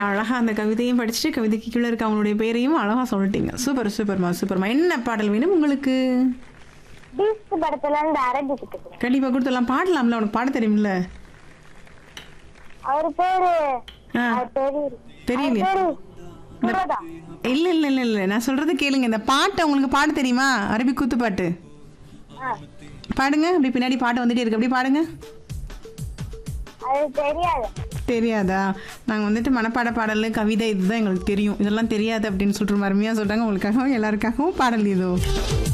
அழகா அந்த கவிதையும் படிச்சுட்டு கவிதைக்கு கீழே இருக்க அவங்களுடைய பேரையும் அழகா சொல்லிட்டீங்க சூப்பர் சூப்பர்மா சூப்பர்மா என்ன பாடல் வேணும் உங்களுக்கு பீஸ்ட் படத்துல இருந்து அரபிக் கேக்குறேன் கண்டிப்பா கொடுத்துடலாம் பாடலாம்ல உனக்கு பாட தெரியும்ல அவர் பேரு ஆ, அவர் பேரு தெரியலையே. அவர் பேரு சுரதா இல்ல இல்ல இல்ல இல்ல நான் சொல்றது கேளுங்க இந்த பாட்டை உங்களுக்கு பாட தெரியுமா அரபி கூத்து பாட்டு ஆ, பாடுங்க அப்படி பின்னாடி பாட்டு வந்துட்டே இருக்கு அப்படி பாடுங்க அது தெரியாது தெரியாதா நாங்கள் வந்துட்டு மனப்பாட பாடல் கவிதை இதுதான் எங்களுக்கு தெரியும் இதெல்லாம் தெரியாது அப்படின்னு சொல்லிட்டு அருமையாக சொல்கிறாங்க உங்களுக்காகவும் எல்லாருக்காகவும் பாடல் இதோ